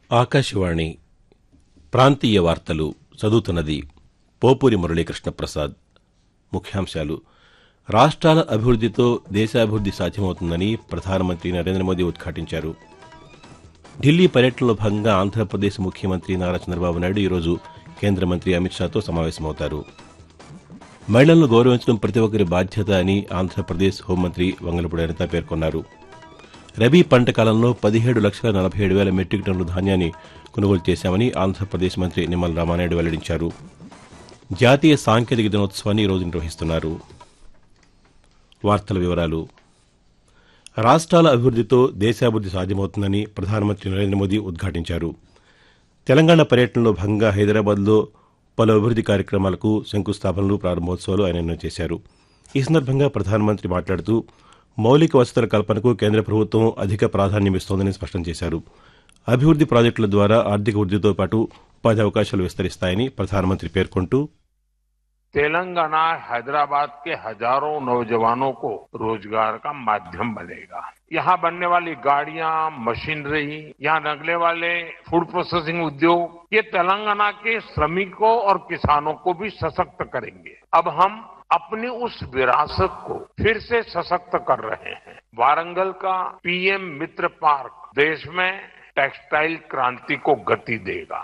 ఆకాశవాణి ప్రాంతీయ వార్తలు చదువుతున్నది పోపూరి మురళీకృష్ణ ప్రసాద్ ముఖ్యాంశాలు రాష్ట్రాల అభివృద్దితో దేశాభివృద్ది సాధ్యమవుతుందని ప్రధానమంత్రి నరేంద్ర మోదీ ఉద్ఘాటించారు ఢిల్లీ పర్యటనలో భాగంగా ఆంధ్రప్రదేశ్ ముఖ్యమంత్రి నారా చంద్రబాబు నాయుడు ఈరోజు కేంద్ర మంత్రి అమిత్ షాతో సమావేశమవుతారు మహిళలను గౌరవించడం ప్రతి ఒక్కరి బాధ్యత అని ఆంధ్రప్రదేశ్ హోంమంత్రి వంగలపూడి అనిత పేర్కొన్నారు రబీ పంట కాలంలో పదిహేడు లక్షల నలభై ఏడు వేల మెట్రిక్ టన్నుల ధాన్యాన్ని కొనుగోలు చేశామని ఆంధ్రప్రదేశ్ మంత్రి నిమ్మల రామానాయుడు వెల్లడించారు జాతీయ సాంకేతిక దినోత్సవాన్ని ఈరోజు నిర్వహిస్తున్నారు వార్తల వివరాలు రాష్ట్రాల అభివృద్దితో దేశాభివృద్ది సాధ్యమవుతుందని ప్రధానమంత్రి నరేంద్ర మోదీ ఉద్ఘాటించారు తెలంగాణ పర్యటనలో భాగంగా హైదరాబాద్లో పలు అభివృద్ది కార్యక్రమాలకు శంకుస్థాపనలు ప్రారంభోత్సవాలు ఆయన నిన్న చేశారు ఈ సందర్భంగా ప్రధానమంత్రి మాట్లాడుతూ మౌలిక వసతుల కల్పనకు కేంద్ర ప్రభుత్వం అధిక ప్రాధాన్యమిస్తోందని స్పష్టం చేశారు అభివృద్ది ప్రాజెక్టుల ద్వారా ఆర్థిక వృద్దితో పాటు ఉపాధి అవకాశాలు విస్తరిస్తాయని ప్రధానమంత్రి పేర్కొంటూ तेलंगाना हैदराबाद के हजारों नौजवानों को रोजगार का माध्यम बनेगा यहाँ बनने वाली गाड़ियां मशीनरी यहाँ लगने वाले फूड प्रोसेसिंग उद्योग ये तेलंगाना के श्रमिकों और किसानों को भी सशक्त करेंगे अब हम अपनी उस विरासत को फिर से सशक्त कर रहे हैं वारंगल का पीएम मित्र पार्क देश में टेक्सटाइल क्रांति को गति देगा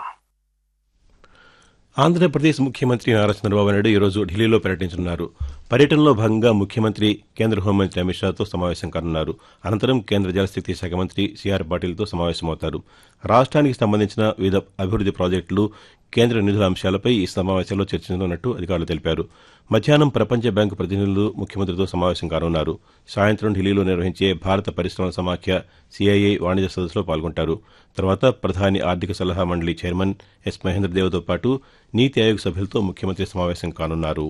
ఆంధ్రప్రదేశ్ ముఖ్యమంత్రి నారా చంద్రబాబు నాయుడు ఈరోజు ఢిల్లీలో పర్యటించనున్నారు పర్యటనలో భాగంగా ముఖ్యమంత్రి కేంద్ర హోంమంత్రి అమిత్ షాతో సమావేశం కానున్నారు అనంతరం కేంద్ర జలశక్తి శాఖ మంత్రి సిఆర్ పాటిల్తో సమావేశమవుతారు రాష్ట్రానికి సంబంధించిన వివిధ అభివృద్ది ప్రాజెక్టులు కేంద్ర నిధుల అంశాలపై ఈ సమావేశంలో చర్చించనున్నట్టు అధికారులు తెలిపారు మధ్యాహ్నం ప్రపంచ బ్యాంకు ప్రతినిధులు ముఖ్యమంత్రితో సమావేశం కానున్నారు సాయంత్రం ఢిల్లీలో నిర్వహించే భారత పరిశ్రమల సమాఖ్య సిఐఐ వాణిజ్య సదస్సులో పాల్గొంటారు తర్వాత ప్రధాని ఆర్థిక సలహా మండలి చైర్మన్ ఎస్ మహేంద్రదేవ్తో పాటు నీతి ఆయోగ్ సభ్యులతో ముఖ్యమంత్రి సమావేశం కానున్నారు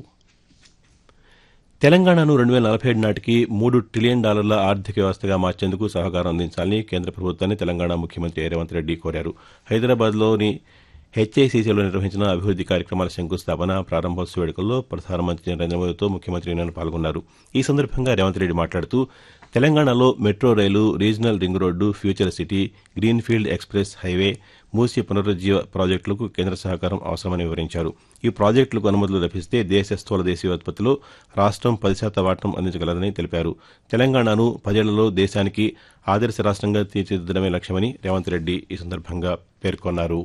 తెలంగాణను రెండు వేల నలభై ఏడు నాటికి మూడు ట్రిలియన్ డాలర్ల ఆర్థిక వ్యవస్థగా మార్చేందుకు సహకారం అందించాలని కేంద్ర ప్రభుత్వాన్ని తెలంగాణ ముఖ్యమంత్రి రేవంత్ రెడ్డి కోరారు హైదరాబాద్లోని హెచ్ఐసిసిలో నిర్వహించిన అభివృద్ది కార్యక్రమాల శంకుస్థాపన ప్రారంభోత్సవ వేడుకల్లో ప్రధానమంత్రి నరేంద్ర మోదీతో ముఖ్యమంత్రి నిన్న పాల్గొన్నారు ఈ సందర్భంగా రేవంత్ రెడ్డి మాట్లాడుతూ తెలంగాణలో metro rail regional ring road future city greenfield express highway Musi పునరుజ్జీవ ప్రాజెక్టులకు కేంద్ర సహకారం అవసరమని వివరించారు ఈ ప్రాజెక్టులకు అనుమతులు లభిస్తే దేశ స్థూల దేశీయ ఉత్పత్తిలో రాష్ట్రం పది శాతం వాటం అందించగలదని తెలిపారు తెలంగాణను పదేళ్లలో దేశానికి ఆదర్శ రాష్ట్రంగా తీర్చిదిద్దడమే లక్ష్యమని రేవంత్ రెడ్డి ఈ సందర్భంగా పేర్కొన్నారు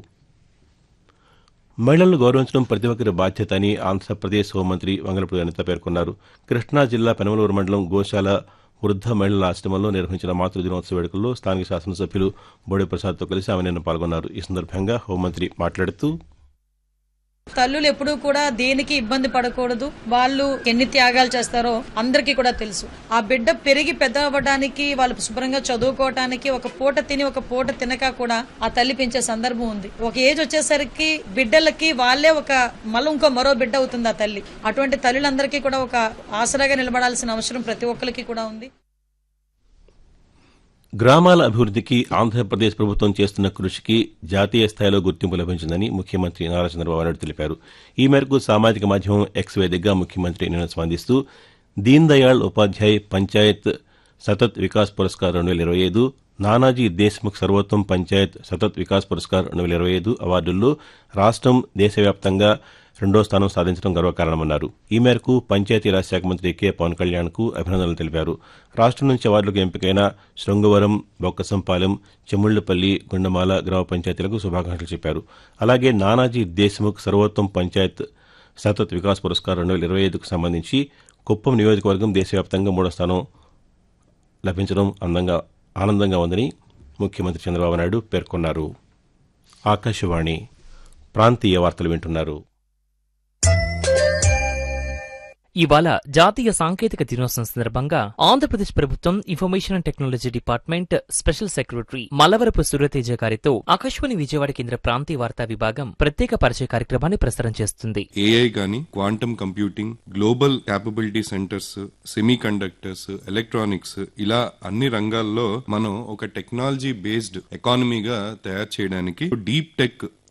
మహిళలను గౌరవించడం ప్రతి ఒక్కరి బాధ్యత అని ఆంధ్రప్రదేశ్ హోంమంత్రి వంగలపూడి అనిత పేర్కొన్నారు కృష్ణా జిల్లా పెనమలూరు మండలం గోశాల వృద్ధ మహిళల ఆశ్రమంలో నిర్వహించిన మాతృ దినోత్సవ వేడుకల్లో స్థానిక శాసనసభ్యులు బోడే ప్రసాద్తో కలిసి ఆమె నిన్న పాల్గొన్నారు ఈ సందర్భంగా హోంమంత్రి మాట్లాడుతూ తల్లులు ఎప్పుడూ కూడా దేనికి ఇబ్బంది పడకూడదు వాళ్ళు ఎన్ని త్యాగాలు చేస్తారో అందరికీ కూడా తెలుసు ఆ బిడ్డ పెరిగి పెద్ద అవ్వడానికి వాళ్ళు శుభ్రంగా చదువుకోవటానికి ఒక పూట తిని ఒక పూట తినక కూడా ఆ తల్లి పెంచే సందర్భం ఉంది ఒక ఏజ్ వచ్చేసరికి బిడ్డలకి వాళ్ళే ఒక మళ్ళీ ఇంకో మరో బిడ్డ అవుతుంది ఆ తల్లి అటువంటి తల్లులందరికీ కూడా ఒక ఆసరాగా నిలబడాల్సిన అవసరం ప్రతి ఒక్కరికి కూడా ఉంది గ్రామాల అభివృద్దికి ఆంధ్రప్రదేశ్ ప్రభుత్వం చేస్తున్న కృషికి జాతీయ స్థాయిలో గుర్తింపు లభించిందని ముఖ్యమంత్రి నారా చంద్రబాబు నాయుడు తెలిపారు ఈ మేరకు సామాజిక మాధ్యమం ఎక్స్ వేదికగా ముఖ్యమంత్రి నిన్న స్పందిస్తూ దీన్ దయాళ్ ఉపాధ్యాయ్ పంచాయత్ సతత్ వికాస్ పురస్కార్ రెండు వేల ఇరవై ఐదు నానాజీ దేశ్ముఖ్ సర్వోత్తమ్ పంచాయత్ సతత్ వికాస్ పురస్కార్ రెండు వేల ఇరవై ఐదు అవార్డుల్లో రాష్ట్రం దేశవ్యాప్తంగా రెండో స్థానం సాధించడం గర్వకారణమన్నారు ఈ మేరకు పంచాయతీరాజ్ శాఖ మంత్రి కె పవన్ కళ్యాణ్ కు అభినందనలు తెలిపారు రాష్ట్రం నుంచి అవార్డులకు ఎంపికైన శృంగవరం బొక్కసంపాలెం చెముళ్లపల్లి గుండమాల గ్రామ పంచాయతీలకు శుభాకాంక్షలు చెప్పారు అలాగే నానాజీ దేశ్ముఖ్ సర్వోత్తమ్ పంచాయత్ సతత్ వికాస్ పురస్కార్ రెండు వేల ఇరవై ఐదుకు సంబంధించి కుప్పం నియోజకవర్గం దేశవ్యాప్తంగా మూడో స్థానం లభించడం అందంగా ఆనందంగా ఉందని ముఖ్యమంత్రి చంద్రబాబు నాయుడు పేర్కొన్నారు ఆకాశవాణి ప్రాంతీయ వార్తలు వింటున్నారు ఇవాళ జాతీయ సాంకేతిక దినోత్సవం సందర్భంగా ఆంధ్రప్రదేశ్ ప్రభుత్వం information and technology department special secretary Mallavarapu Surya Teja గారితో ఆకాశవాణి విజయవాడ కేంద్ర ప్రాంతీయ వార్తా విభాగం ప్రత్యేక పరిచయ కార్యక్రమాన్ని ప్రసారం చేస్తుంది ఏఐ గాని quantum computing global capability centres semiconductors electronics ఇలా అన్ని రంగాల్లో మనం ఒక టెక్నాలజీ బేస్డ్ ఎకానమీగా తయారు చేయడానికి డీప్ టెక్